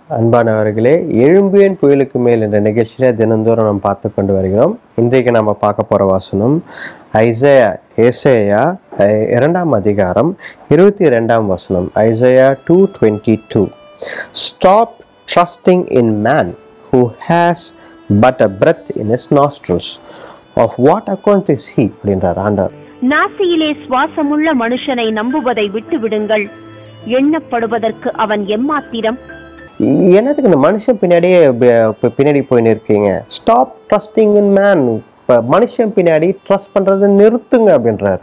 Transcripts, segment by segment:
அன்பானவர்களே எழும்பியன் புயலுக்கு மேல் என்ற நிகழ்ச்சியில தினந்தோறும் நாம் பார்த்து கொண்டு வருகிறோம் இன்றைக்கு நம்ம பார்க்க போற வசனம் ஐசையா ஏசையா அஹ், இரண்டாம் அதிகாரம் இருபத்தி ரெண்டாம் வசனம் Isaiah two twenty two stop trusting in man who has but a breath in his nostrils of what account is he அப்படின்றார் ஆண்டவர் நாசியிலே சுவாசமுள்ள மனுஷனை நம்புவதை விட்டு விடுங்கள் எண்ணப்படுவதற்கு அவன் எம்மாத்திரம் என்னதுக்கு இந்த மனுஷன் பின்னாடியே ப- ப- பின்னாடி போயின்னு இருக்கீங்க ஸ்டாப் ட்ரஸ்டிங் இன் மேன் இப்போ மனுஷன் பின்னாடி ட்ரஸ்ட் பண்ணுறதை நிறுத்துங்க அப்படின்றாரு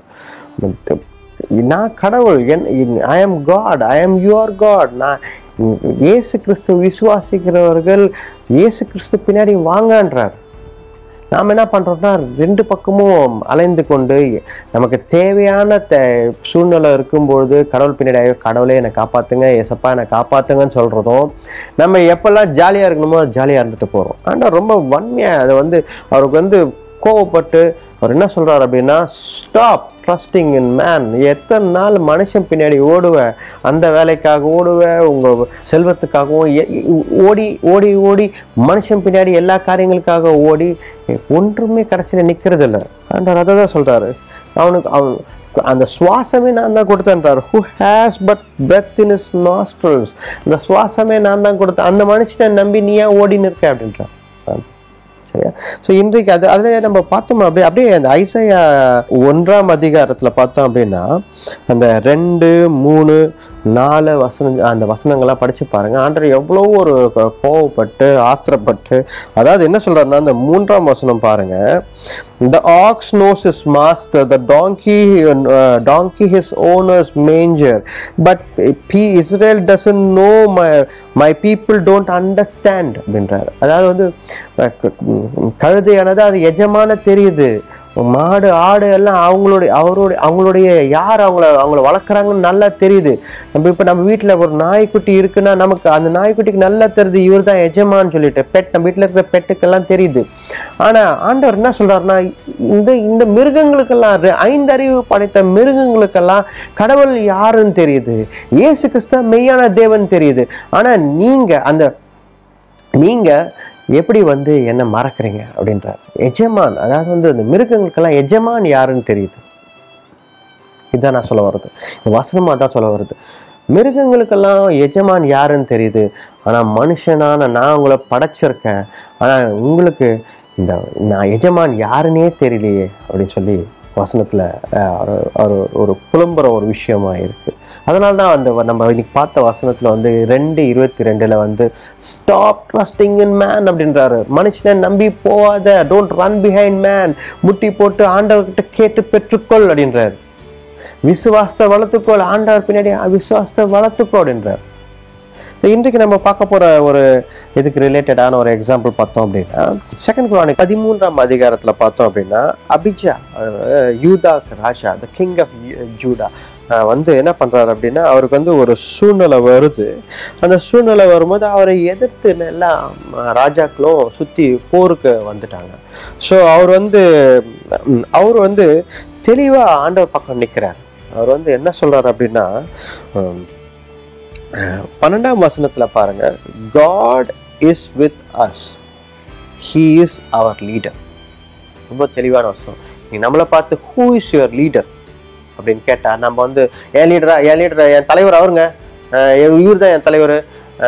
நான் கடவுள் என் I am God I am your God நான் இயேசு கிறிஸ்து விசுவாசிக்கிறவர்கள் இயேசு கிறிஸ்து பின்னாடி வாங்கன்றார் நாம் என்ன பண்ணுறோம்னா ரெண்டு பக்கமும் அலைந்து கொண்டு நமக்கு தேவையான தே சூழ்நிலை இருக்கும்பொழுது கடவுள் பின்னாடி "ஐயோ, கடவுளே என்னை காப்பாற்றுங்க ஏசப்பா என்னை காப்பாற்றுங்கன்னு சொல்கிறதும் நம்ம எப்பெல்லாம் ஜாலியாக இருக்கணுமோ ஜாலியாக இருந்துட்டு போகிறோம் ஆனால் ரொம்ப வன்மையாக அதை வந்து அவருக்கு வந்து கோவப்பட்டு அவர் என்ன சொல்கிறார் அப்படின்னா ஸ்டாப் ட்ரஸ்டிங் இன் மேன் எத்தனை நாள் மனுஷன் பின்னாடி ஓடுவேன் அந்த வேலைக்காக ஓடுவேன் உங்கள் செல்வத்துக்காகவும் எ- ஓடி ஓடி ஓடி மனுஷன் பின்னாடி எல்லா காரியங்களுக்காக ஓடி ஒன்றுமே கடைசியில் நிற்கிறது இல்லை ஆண்டவர் அதை தான் சொல்கிறாரு அவனுக்கு அவன் அந்த சுவாசமே நான் தான் கொடுத்தேன்றார் who has but breath in his nostrils அந்த சுவாசமே நான் தான் கொடுத்தேன் அந்த மனுஷனை நம்பி நீ ஏன் ஓடின்னு இருக்க அப்படின்றார் சரியா ஸோ இன்றைக்கு அது அதில் நம்ம பார்த்தோம் அப்படியே அப்படியே அந்த ஐசையா ஒன்றாம் அதிகாரத்தில் பார்த்தோம் அப்படின்னா அந்த ரெண்டு மூணு நாலு வசனம் அந்த வசனங்கள்லாம் படித்து பாருங்க ஆண்டர் எவ்வளோ ஒரு கோ- கோவப்பட்டு ஆத்திரப்பட்டு அதாவது என்ன சொல்றாருன்னா அந்த மூன்றாம் வசனம் பாருங்க the ox knows his master the donkey uh, donkey his owner's manger but P- israel doesn't know my my people don't understand அப்படின்றாரு அதாவது வந்து அஹ், க- ம், கழுதையானது அது எஜமான தெரியுது மாடு ஆடு எல்லாம் அவங்களுடைய அவருடைய அவங்களுடைய யார் அவங்கள அவங்கள வளர்க்குறாங்கன்னு நல்லா தெரியுது நம்ம இப்போ நம்ம வீட்டில் ஒரு நாய்க்குட்டி இருக்குன்னா நமக்கு அந்த நாய்க்குட்டிக்கு நல்லா தெரியுது இவர் தான் எஜமான்னு சொல்லிட்டு பெட் நம்ம வீட்டில் இருக்கிற பெட்டுக்கெல்லாம் தெரியுது ஆனால் ஆண்டவர் என்ன சொல்றாருன்னா இந்த இந்த மிருகங்களுக்கெல்லாம் ரெ- ஐந்தறிவு படைத்த மிருகங்களுக்கெல்லாம் கடவுள் யாருன்னு தெரியுது இயேசு கிறிஸ்து மெய்யான தேவன் தெரியுது ஆனால் நீங்க அந்த நீங்க எப்படி வந்து என்ன மறக்கிறீங்க அப்படின்றார் எஜமான் அதாவது வந்து இந்த மிருகங்களுக்கெல்லாம் எஜமான் யாருன்னு தெரியுது இதுதான் நான் சொல்ல வர்றது இந்த வசனமாக தான் சொல்ல வருது மிருகங்களுக்கெல்லாம் எஜமான் யாருன்னு தெரியுது ஆனால் மனுஷனான நான் உங்களை படைச்சிருக்கேன் ஆனால் உங்களுக்கு இந்த நான் எஜமான் யாருன்னே தெரியலையே அப்படின்னு சொல்லி வசனத்தில் ஒரு ஒரு புலம்புற ஒரு விஷயமா இருக்கு அதனால தான் அந்த வ- நம்ம இன்னைக்கு பார்த்த வசனத்தில் வந்து ரெண்டு இருபத்தி ரெண்டில் வந்து ஸ்டாப் ட்ரஸ்டிங் இன் மேன் அப்படின்றாரு மனுஷனை நம்பி போகாத டோன்ட் ரன் பிஹைண்ட் மேன் முட்டி போட்டு ஆண்டவர்கிட்ட கேட்டு பெற்றுக்கொள் அப்படின்றாரு விசுவாசத்தை வளர்த்துக்கோள் ஆண்டவர் பின்னாடி விசுவாசத்தை வளர்த்துக்கோ அப்படின்றார் இன்றைக்கு நம்ம பார்க்க போற ஒரு இதுக்கு ரிலேட்டடான ஒரு எக்ஸாம்பிள் பார்த்தோம் அப்படின்னா செகண்ட் குரானிக் பதிமூன்றாம் அதிகாரத்துல பார்த்தோம் அப்படின்னா அபிஜா அஹ், யூதாக்கு ராஜா த கிங் ஆஃப் ஜூடா அஹ், வந்து என்ன பண்றாரு அப்படின்னா அவருக்கு வந்து ஒரு சூழ்நிலை வருது அந்த சூழ்நிலை வரும்போது அவரை எதிர்த்து எல்லா அஹ், ராஜாக்களும் சுத்தி போருக்கு வந்துட்டாங்க ஸோ அவர் வந்து ம், அவர் வந்து தெளிவா ஆண்டவர் பக்கம் நிற்கிறார் அவர் வந்து என்ன சொல்றாரு அப்படின்னா ஹம், அஹ், பன்னெண்டாம் வசனத்துல பாருங்க God is with us he is our leader ரொம்ப தெளிவான வசனம் நீ நம்மளை பார்த்து ஹூ இஸ் யுவர் லீடர் அப்படின்னு கேட்டா நம்ம வந்து என் லீடரா என் லீடர் என் தலைவர் அவருங்க இவர் தான் என் தலைவர்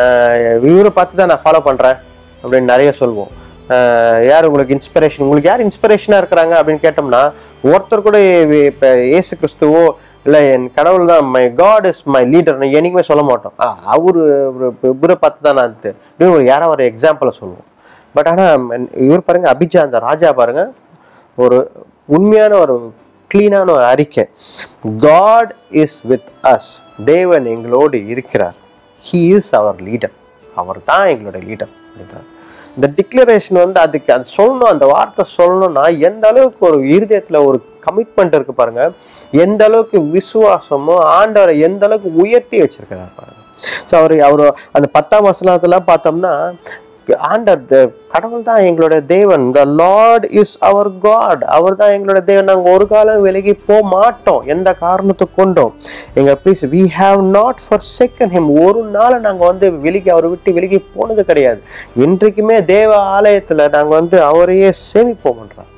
இவரை பார்த்து தான் நான் ஃபாலோ பண்றேன் அப்படின்னு நிறைய சொல்லுவோம் அஹ், யார் உங்களுக்கு இன்ஸ்பிரேஷன் உங்களுக்கு யார் இன்ஸ்பிரேஷனாக இருக்கிறாங்க அப்படின்னு கேட்டோம்னா ஒருத்தர் கூட இப்போ ஏசு கிறிஸ்துவோ இல்லை என் கடவுள் தான் my God is my leader என்னைக்குமே சொல்ல மாட்டோம் ஆ, அவரு இவரு- இவரை பார்த்து தான் நான் இது இப்படின்னு ஒரு யாராவது ஒரு எக்ஸாம்பிளை சொல்லுவோம் பட் ஆனால் இவர் பாருங்க அபிஜா அந்த ராஜா பாருங்க ஒரு உண்மையான ஒரு க்ளீனான ஒரு அறிக்கை காட் இஸ் வித் அஸ் தேவன் எங்களோடு இருக்கிறார் ஹீ இஸ் அவர் லீடர் அவர் தான் எங்களோட லீடர் அப்படின்றார் இந்த டிக்ளரேஷன் வந்து அதுக்கு அது சொல்லணும் அந்த வார்த்தை சொல்லணும்னா எந்த அளவுக்கு ஒரு இருதயத்துல ஒரு கமிட்மெண்ட் இருக்கு பாருங்க எந்த அளவுக்கு விசுவாசமோ ஆண்டவரை எந்த அளவுக்கு உயர்த்தி வச்சிருக்கிறார் பாருங்க ஸோ அவர் அவர் அந்த பத்தாம் வசனத்துல பார்த்தோம்னா ஆண்டர் த- கடவுள் தான் எங்களோட தேவன் the Lord is our God அவர் தான் எங்களோட தேவன் நாங்கள் ஒரு காலம் விலகி போக மாட்டோம் எந்த காரணத்தை கொண்டோம் எங்க please we have not for second him ஒரு நாள் நாங்கள் வந்து விலகி அவரை விட்டு விலகி போனது கிடையாது இன்றைக்குமே தேவ ஆலயத்துல நாங்கள் வந்து அவரையே சேமிப்போம் பண்றோம்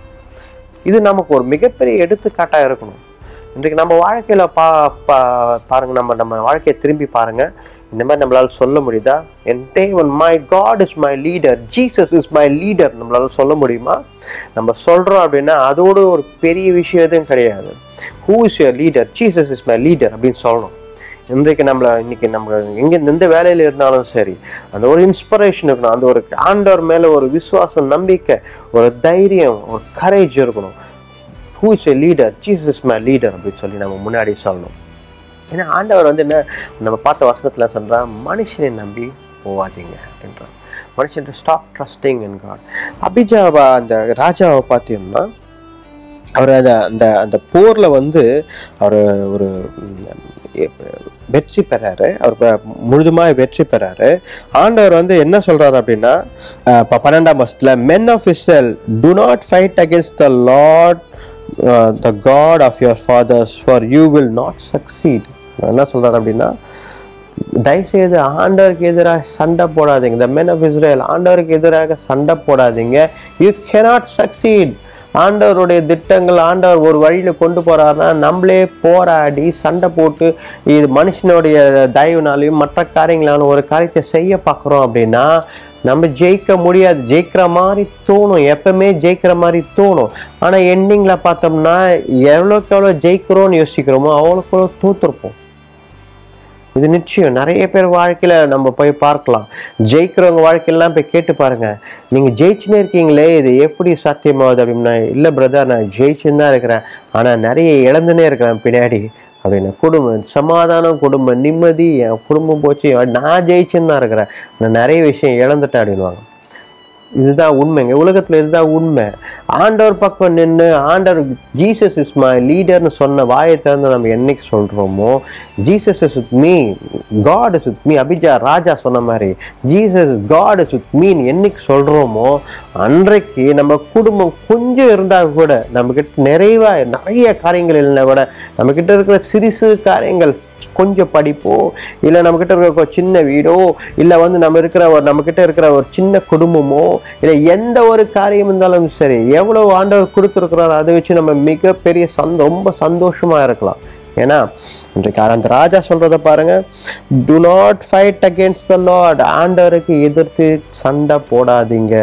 இது நமக்கு ஒரு மிகப்பெரிய எடுத்துக்காட்டா இருக்கணும் இன்றைக்கு நம்ம வாழ்க்கையில பா பா பாருங்க நம்ம நம்ம வாழ்க்கையை திரும்பி பாருங்க இந்த மாதிரி நம்மளால சொல்ல முடியுதா என் தேவன் my God is my leader Jesus is my leader நம்மளால சொல்ல முடியுமா நம்ம சொல்றோம் அப்படின்னா அதோட ஒரு பெரிய விஷயம் எதுவும் கிடையாது who is your leader Jesus is my leader அப்படின்னு சொல்லணும் இன்றைக்கு நம்மள இன்னைக்கு நம்ம எங்க எந்த வேலையில இருந்தாலும் சரி அந்த ஒரு இன்ஸ்பிரேஷன் இருக்கணும் அந்த ஒரு ஆண்டவர் மேல ஒரு விசுவாசம் நம்பிக்கை ஒரு தைரியம் ஒரு கரேஜ் இருக்கணும் who is a leader Jesus my leader அப்படின்னு சொல்லி நம்ம முன்னாடி சொல்லணும் ஏன்னா ஆண்டவர் வந்து என்ன நம்ம பார்த்த வசனத்தில் சொல்றா மனுஷனை நம்பி போவாதீங்க அப்படின்றார் மனுஷன் ஸ்டாப் ட்ரஸ்டிங் இன் காட் அபிஜாவா அந்த ராஜாவை பார்த்தீங்கன்னா அவர் அந்த அந்த அந்த போரில் வந்து அவர் ஒரு ம், எ- வெற்றி பெறாரு அவர் ப- முழுதுமாய் வெற்றி பெறாரு ஆண்டவர் வந்து என்ன சொல்றாரு அப்படின்னா அஹ், ப- பன்னெண்டாம் வருஷத்துல men of Israel do not fight against the Lord the God of your fathers for you will not succeed என்ன சொல்றாரு அப்படின்னா தயவுசெய்து ஆண்டவருக்கு எதிராக சண்டை போடாதீங்க த men of இஸ்ரேல் ஆண்டவருக்கு எதிராக சண்டை போடாதீங்க யூ cannot succeed ஆண்டவருடைய திட்டங்கள் ஆண்டவர் ஒரு வழியில கொண்டு போறாருன்னா நம்மளே போராடி சண்டை போட்டு இது மனுஷனுடைய தயவுனாலையும் மற்ற காரியங்களாலும் ஒரு காரியத்தை செய்ய பார்க்குறோம் அப்படின்னா நம்ம ஜெயிக்க முடியாது ஜெயிக்கிற மாதிரி தோணும் எப்பவுமே ஜெயிக்கிற மாதிரி தோணும் ஆனா எண்டிங்ல பார்த்தோம்னா எவ்வளோக்கு எவ்வளோ ஜெயிக்கிறோம்னு யோசிக்கிறோமோ அவ்வளோக்கு எவ்வளோ தோத்துருப்போம் இது நிச்சயம் நிறைய பேர் வாழ்க்கையில நம்ம போய் பார்க்கலாம் ஜெயிக்கிறவங்க வாழ்க்கையெல்லாம் போய் கேட்டு பாருங்க நீங்க ஜெயிச்சுன்னே இருக்கீங்களே இது எப்படி சாத்தியமாகுது அப்படின்னா இல்ல பிரதர் நான் ஜெயிச்சுன்னு தான் இருக்கிறேன் ஆனா நிறைய இழந்துனே இருக்கிறேன் பின்னாடி அப்படின்னு குடும்பம் சமாதானம் குடும்பம் நிம்மதி என் குடும்பம் போச்சு நான் ஜெயிச்சுன்னு தான் இருக்கிறேன் நான் நிறைய விஷயம் இழந்துட்டேன் அப்படின்வாங்க இதுதான் உண்மைங்க உலகத்துல இதுதான் உண்மை ஆண்டவர் பக்கம் நின்று ஆண்டவர் ஜீசஸ் இஸ் மை லீடர்னு சொன்ன வாயை திறந்து நம்ம என்னைக்கு சொல்றோமோ Jesus is with me God is with me Abijah ராஜா சொன்ன மாதிரி Jesus God is with me என்னைக்கு சொல்றோமோ அன்றைக்கு நம்ம குடும்பம் கொஞ்சம் இருந்தா கூட நம்ம கிட்ட நிறைவா நிறைய காரியங்கள் இல்லைன்னா கூட நம்ம கிட்ட இருக்கிற சிறு சிறு காரியங்கள் கொஞ்சம் படிப்போ இல்லை நம்ம கிட்ட இருக்கிற ஒரு சின்ன வீடோ இல்லை வந்து நம்ம இருக்கிற ஒரு நம்ம கிட்ட இருக்கிற ஒரு சின்ன குடும்பமோ இல்லை எந்த ஒரு காரியம் இருந்தாலும் சரி எவ்வளவு ஆண்டவர் கொடுத்துருக்கிறாரோ அதை வச்சு நம்ம மிகப்பெரிய சந்த ரொம்ப சந்தோஷமா இருக்கலாம் ஏன்னா இன்றைக்கு அந்த ராஜா சொல்றத பாருங்க do not fight against the Lord ஆண்டவருக்கு எதிர்த்து சண்டை போடாதீங்க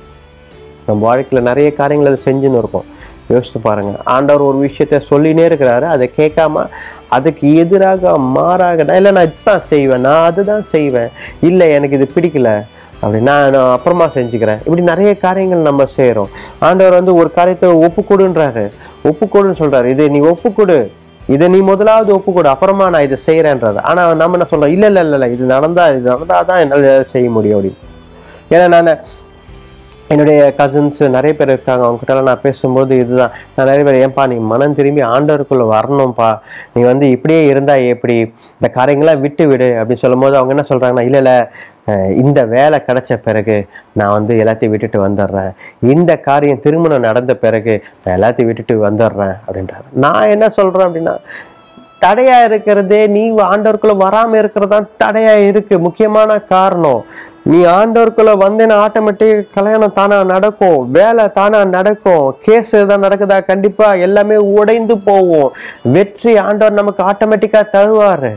நம்ம வாழ்க்கையில நிறைய காரியங்கள் அதை செஞ்சுன்னு இருக்கோம் யோசித்து பாருங்க ஆண்டவர் ஒரு விஷயத்த சொல்லினே இருக்கிறாரு அதை கேட்காம அதுக்கு எதிராக மாறாக நான் இல்லை நான் இதுதான் செய்வேன் நான் அதுதான் செய்வேன் இல்லை எனக்கு இது பிடிக்கல அப்படின்னா நான் அப்புறமா செஞ்சுக்கிறேன் இப்படி நிறைய காரியங்கள் நம்ம செய்கிறோம் ஆண்டவர் வந்து ஒரு காரியத்தை ஒப்புக்கொடுன்றாரு ஒப்புக்கொடுன்னு சொல்றாரு இது நீ ஒப்புக்கொடு இதை நீ முதலாவது ஒப்புக்கொடு அப்புறமா நான் இதை செய்கிறேன்றது ஆனால் நம்ம என்ன சொல்றோம் இல்லை இல்லை இல்லை இல்லை இது நடந்தா இது நடந்தாதான் என்னால் செய்ய முடியும் அப்படின்னு ஏன்னா நான் என்னுடைய கசின்ஸ் நிறைய பேர் இருக்காங்க அவங்ககிட்ட நான் பேசும்போது இதுதான் நான் நிறைய பேர் ஏன்பா நீ மனம் திரும்பி ஆண்டவருக்குள்ள வரணும்ப்பா நீ வந்து இப்படியே இருந்தா எப்படி இந்த காரியங்களாம் விட்டு விடு அப்படின்னு சொல்லும்போது அவங்க என்ன சொல்றாங்கன்னா இல்லை இல்லை அஹ் இந்த வேலை கிடைச்ச பிறகு நான் வந்து எல்லாத்தையும் விட்டுட்டு வந்துடுறேன் இந்த காரியம் திருமணம் நடந்த பிறகு நான் எல்லாத்தையும் விட்டுட்டு வந்துடுறேன் அப்படின்றாரு நான் என்ன சொல்றேன் அப்படின்னா தடையா இருக்கிறதே நீ ஆண்டவருக்குள்ள வராம இருக்கிறதா தடையா இருக்கு முக்கியமான காரணம் நீ ஆண்டவருக்குள்ள வந்தேன்னா ஆட்டோமேட்டிக் கல்யாணம் தானா நடக்கும் வேலை தானா நடக்கும் கேஸ் தான் நடக்குதா கண்டிப்பா எல்லாமே உடைந்து போகும் வெற்றி ஆண்டவர் நமக்கு ஆட்டோமேட்டிக்கா தருவாரு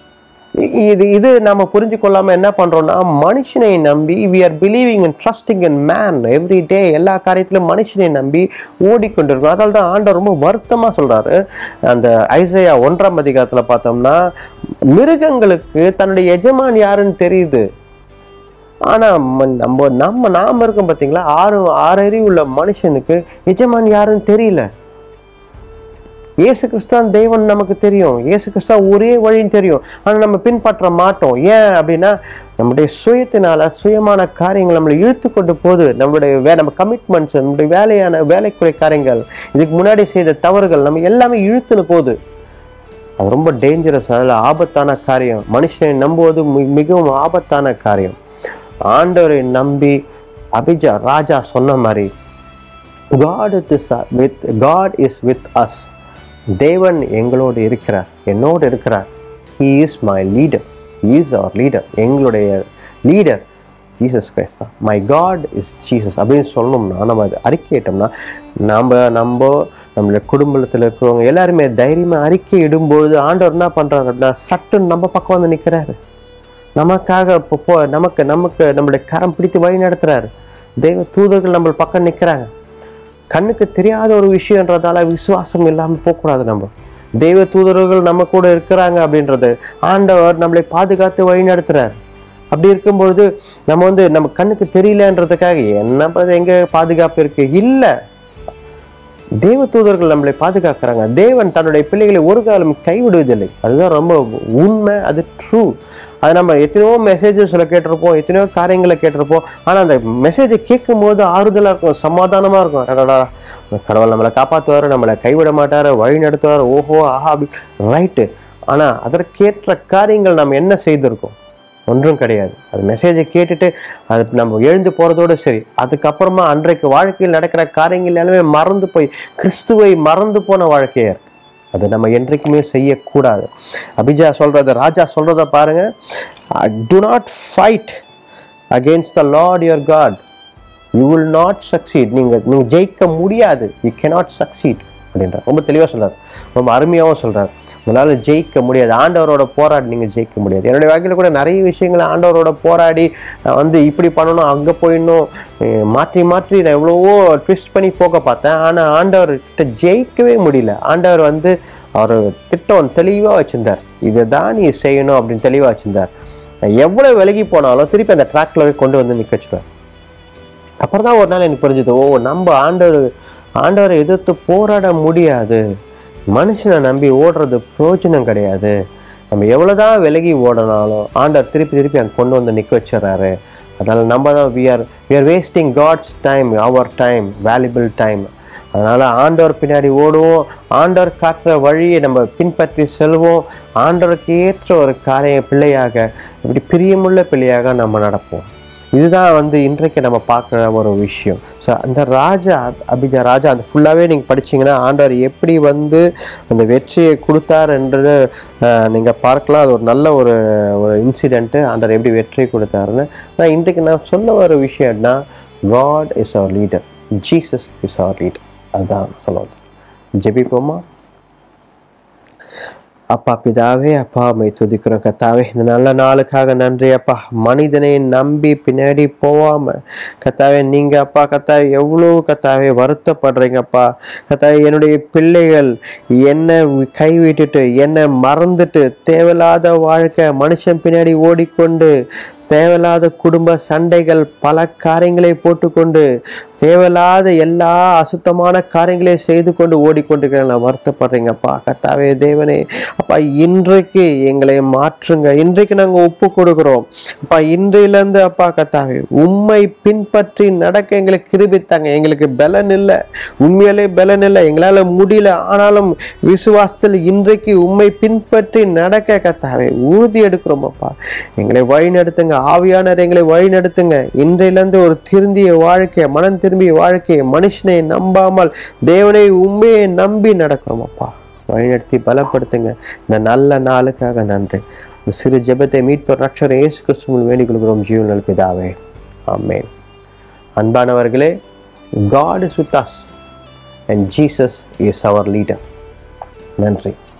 இ- இது இது நம்ம புரிஞ்சு கொள்ளாம என்ன பண்றோம்னா மனுஷனை நம்பி we are believing and trusting in man every day எல்லா காரியத்திலும் மனுஷனை நம்பி ஓடிக்கொண்டிருக்கோம் அதனால தான் ஆண்டவர் ரொம்ப வருத்தமா சொல்றாரு அந்த ஐசையா ஒன்றாம் அதிகாரத்துல பார்த்தோம்னா மிருகங்களுக்கு தன்னுடைய எஜமான் யாருன்னு தெரியுது ஆனா ம- நம்ம நம்ம நாம இருக்கோம் பாத்தீங்களா ஆறு ஆறு அறிவு உள்ள மனுஷனுக்கு எஜமான் யாருன்னு தெரியல இயேசு கிறிஸ்தான் தெய்வம் நமக்கு தெரியும் இயேசு கிறிஸ்தா ஒரே வழின்னு தெரியும் ஆனா நம்ம பின்பற்ற மாட்டோம் ஏன் அப்படின்னா நம்முடைய சுயத்தினால சுயமான காரியங்கள் நம்மளை இழுத்து கொண்டு போகுது நம்மளுடைய வே நம்ம கமிட்மெண்ட்ஸ் நம்முடைய வேலையான வேலைக்குறை காரியங்கள் இதுக்கு முன்னாடி செய்த தவறுகள் நம்ம எல்லாமே இழுத்துன்னு போகுது அது ரொம்ப டேஞ்சரஸ் அதில் ஆபத்தான காரியம் மனுஷனை நம்புவது மி- மிகவும் ஆபத்தான காரியம் ஆண்டவரை நம்பி அபிஜா ராஜா சொன்ன மாதிரி God is with God is with us தேவன் எங்களோடு இருக்கிறார் என்னோடு இருக்கிறார் he is my leader he is our leader எங்களுடைய லீடர் ஜீசஸ் கிரைஸ்ட் தான் மை காட் இஸ் ஜீசஸ் அப்படின்னு சொல்லணும்னா நம்ம அது அறிக்கையிட்டோம்னா நம்ம நம்ம நம்மளுடைய குடும்பத்தில் இருக்கிறவங்க எல்லாருமே தைரியமாக அறிக்கை இடும்போது ஆண்டவர் என்ன பண்ணுறாரு அப்படின்னா சட்டுன்னு நம்ம பக்கம் வந்து நிற்கிறாரு நமக்காக இப்போ போ நமக்கு நமக்கு நம்மளுடைய கரம் பிடித்து வழி நடத்துறாரு தெய்வ தூதர்கள் நம்ம பக்கம் நிற்கிறாங்க கண்ணுக்கு தெரியாத ஒரு விஷயன்றதால விசுவாசம் இல்லாமல் போகக்கூடாது நம்ம தெய்வ தூதர்கள் நம்ம கூட இருக்கிறாங்க அப்படின்றது ஆண்டவர் நம்மளை பாதுகாத்து வழி நடத்துறாரு அப்படி இருக்கும்பொழுது நம்ம வந்து நம்ம கண்ணுக்கு தெரியலன்றதுக்காக என்ன ப- எங்க பாதுகாப்பு இருக்கு இல்லை தேவ தூதர்கள் நம்மளை பாதுகாக்கிறாங்க தேவன் தன்னுடைய பிள்ளைகளை ஒரு காலம் கைவிடுவதில்லை அதுதான் ரொம்ப உண்மை அது ட்ரூ அது நம்ம எத்தனையோ மெசேஜஸ்ல கேட்டிருப்போம் எத்தனையோ காரியங்களை கேட்டிருப்போம் ஆனா அந்த மெசேஜை கேட்கும் போது ஆறுதலா இருக்கும் சமாதானமா இருக்கும் அடடா, கடவுள் நம்மளை காப்பாத்துவாரு நம்மளை கைவிட மாட்டாரு வழி நடத்துவாரு ஓஹோ ஆஹா அப்படி ரைட்டு ஆனா அதற்கேற்ற காரியங்கள் நம்ம என்ன செய்திருக்கோம் ஒன்றும் கிடையாது அது மெசேஜை கேட்டுட்டு அது நம்ம எழுந்து போறதோட சரி அதுக்கப்புறமா அன்றைக்கு வாழ்க்கையில் நடக்கிற காரியங்கள் எல்லாமே மறந்து போய் கிறிஸ்துவை மறந்து போன வாழ்க்கையா இருக்கு அது நம்ம என்றைக்குமே செய்யக்கூடாது அபிஜா சொல்றத ராஜா சொல்றத பாருங்க do not fight against the Lord your God you will not succeed நீங்க நீங்க ஜெயிக்க முடியாது யூ cannot சக்சீட் அப்படின்றார் ரொம்ப தெளிவா சொல்றாரு ரொம்ப அருமையாகவும் சொல்றாரு உங்களால ஜெயிக்க முடியாது ஆண்டவரோட போராடி நீங்க ஜெயிக்க முடியாது என்னுடைய வாழ்க்கையில கூட நிறைய விஷயங்களை ஆண்டவரோட போராடி நான் வந்து இப்படி பண்ணணும் அங்க போயிடணும் அஹ் மாற்றி மாற்றி நான் எவ்வளவோ ட்விஸ்ட் பண்ணி போக பார்த்தேன் ஆனா ஆண்டவர் கிட்ட ஜெயிக்கவே முடியல ஆண்டவர் வந்து அவர் திட்டம் தெளிவா வச்சிருந்தார் இதை தான் நீ செய்யணும் அப்படின்னு தெளிவா வச்சிருந்தார் நான் எவ்வளவு விலகி போனாலும் திருப்பி அந்த ட்ராக்ல கொண்டு வந்து நிக்க வச்சுருவேன் அப்புறம் தான் ஒரு நாள் எனக்கு புரிஞ்சுது ஓ நம்ம ஆண்டவர் ஆண்டவரை எதிர்த்து போராட முடியாது மனுஷனை நம்பி ஓடுறது பிரயோஜனம் கிடையாது நம்ம எவ்வளோதான் விலகி ஓடினாலும் ஆண்டவர் திருப்பி திருப்பி அங்கே கொண்டு வந்து நிற்க வச்சிடறாரு அதனால நம்ம தான் we are we are wasting God's time அவர் டைம் வேல்யூபிள் டைம் அதனால ஆண்டவர் பின்னாடி ஓடுவோம் ஆண்டவர் காட்டுற வழியை நம்ம பின்பற்றி செல்வோம் ஆண்டவருக்கு ஏற்ற ஒரு காரிய பிள்ளையாக இப்படி பிரியமுள்ள பிள்ளையாக நம்ம நடப்போம் இதுதான் வந்து இன்றைக்கு நம்ம பார்க்குற ஒரு விஷயம் ஸோ அந்த ராஜா அபிஜா ராஜா அந்த ஃபுல்லாகவே நீங்கள் படிச்சீங்கன்னா ஆண்டவர் எப்படி வந்து அந்த வெற்றியை கொடுத்தாருன்றது நீங்கள் பார்க்கலாம் அது ஒரு நல்ல ஒரு ஒரு இன்சிடென்ட்டு ஆண்டவர் எப்படி வெற்றி கொடுத்தாருன்னு நான் இன்றைக்கு நான் சொல்ல வர விஷயம்னா God is our leader Jesus is our leader அதுதான் சொல்லுவது ஜெபிப்போமா அப்பா பிதாவே அப்பா மை துதிக்கிறோம் கத்தாவே இந்த நல்ல நாளுக்காக நன்றி அப்பா மனிதனை நம்பி பின்னாடி போவாம கத்தாவே நீங்க அப்பா கத்தாவே எவ்வளோ கத்தாவே வருத்தப்படுறீங்கப்பா கத்தாவே என்னுடைய பிள்ளைகள் என்னை கைவிட்டுட்டு என்னை மறந்துட்டு தேவையில்லாத வாழ்க்கை மனுஷன் பின்னாடி ஓடிக்கொண்டு தேவையில்லாத குடும்ப சண்டைகள் பல காரியங்களை போட்டுக்கொண்டு தேவையில்லாத எல்லா அசுத்தமான காரியங்களை செய்து கொண்டு ஓடிக்கொண்டிருக்கிறேன் நான் வருத்தப்படுறீங்கப்பா கத்தாவே தேவனே அப்பா இன்றைக்கு எங்களை மாற்றுங்க இன்றைக்கு நாங்கள் ஒப்பு கொடுக்குறோம் அப்பா இன்றையிலேருந்து அப்பா கத்தாவே உண்மை பின்பற்றி நடக்க எங்களுக்கு கிருபித்தாங்க எங்களுக்கு பலன் இல்லை உண்மையிலே பலன் இல்லை எங்களால் முடியல ஆனாலும் விசுவாசத்தில் இன்றைக்கு உண்மை பின்பற்றி நடக்க கத்தாவே உறுதி எடுக்கிறோம் அப்பா எங்களை வழி நடத்துங்க ஆவியானவர் எங்களை வழி நடத்துங்க இன்றையிலிருந்து ஒரு திருந்திய வாழ்க்கை மனம் திரும்பிய வாழ்க்கையை மனுஷனை நம்பாமல் தேவனை உண்மையை நம்பி நடக்கிறோம் அப்பா வழிநடத்தி பலப்படுத்துங்க இந்த நல்ல நாளுக்காக நன்றி இந்த சிறு ஜெபத்தை மீட்பர் ரட்சர் இயேசு கிறிஸ்துவில் வேண்டிக் கொள்கிறோம் ஜீவனல் பிதாவே ஆமென் அன்பானவர்களே God is with us and Jesus is our leader நன்றி